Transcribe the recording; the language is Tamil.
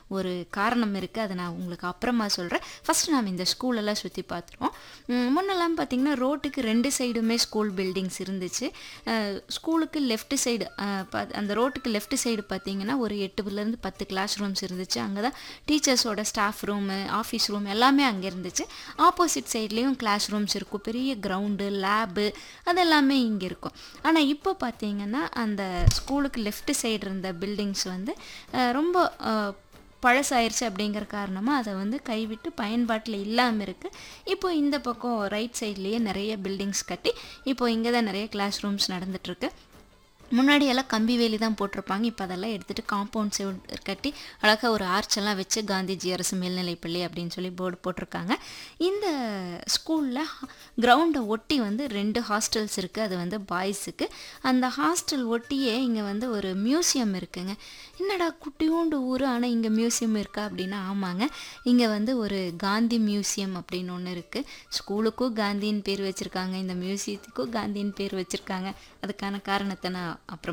ஒரு காரணம் இருக்குது அதை நான் உங்களுக்கு அப்புறமா சொல்கிறேன் ஃபஸ்ட் நாம் இந்த ஸ்கூலெல்லாம் சுற்றி பார்த்துருவோம் உம், முன்னெல்லாம் பார்த்திங்கன்னா ரோட்டுக்கு ரெண்டு சைடுமே ஸ்கூல் பில்டிங்ஸ் இருந்துச்சு அஹ், ஸ்கூலுக்கு லெஃப்ட் சைடு அந்த ரோட்டுக்கு லெஃப்ட் சைடு பார்த்தீங்கன்னா ஒரு எட்டுலேருந்து பத்து கிளாஸ் ரூம்ஸ் இருந்துச்சு அங்கே தான் டீச்சர்ஸோட ஸ்டாஃப் ரூமு ஆஃபீஸ் ரூம் எல்லாமே அங்கே இருந்துச்சு ஆப்போசிட் சைட்லேயும் கிளாஸ் ரூம்ஸ் இருக்கும் பெரிய கிரவுண்டு லேபு அதெல்லாமே இங்கே இருக்கும் ஆனால் இப்போ பார்த்தீங்கன்னா அந்த ஸ்கூலுக்கு லெஃப்ட் சைடு இருந்த பில்டிங்ஸ் வந்து அஹ், ரொம்ப அஹ், பழசாயிருச்சு அப்படிங்கிற காரணமாக அதை வந்து கைவிட்டு பயன்பாட்டில் இல்லாமல் இருக்குது இப்போ இந்த பக்கம் ரைட் சைட்லேயே நிறைய பில்டிங்ஸ் கட்டி இப்போ இங்கே தான் நிறைய கிளாஸ் ரூம்ஸ் நடந்துட்டுருக்கு முன்னாடி எல்லாம் கம்பி வேலி தான் போட்டிருப்பாங்க இப்போ அதெல்லாம் எடுத்துகிட்டு காம்பவுண்ட் செவுட் கட்டி அழகாக ஒரு ஆர்ச்செல்லாம் வச்சு காந்திஜி அரசு மேல்நிலைப்பள்ளி அப்படின்னு சொல்லி போர்டு போட்டிருக்காங்க இந்த ஸ்கூலில் கிரவுண்டை ஒட்டி வந்து ரெண்டு ஹாஸ்டல்ஸ் இருக்குது அது வந்து பாய்ஸுக்கு அந்த ஹாஸ்டல் ஒட்டியே இங்கே வந்து ஒரு மியூசியம் இருக்குங்க என்னடா குட்டியோண்டு ஊர் ஆனால் இங்கே மியூசியம் இருக்கா அப்படின்னா ஆமாங்க இங்கே வந்து ஒரு காந்தி மியூசியம் அப்படின்னு ஒன்று இருக்குது ஸ்கூலுக்கும் காந்தின்னு பேர் வச்சுருக்காங்க இந்த மியூசியத்துக்கும் காந்தின்னு பேர் வச்சுருக்காங்க அதுக்கான காரணத்தை நான் அப்புறம்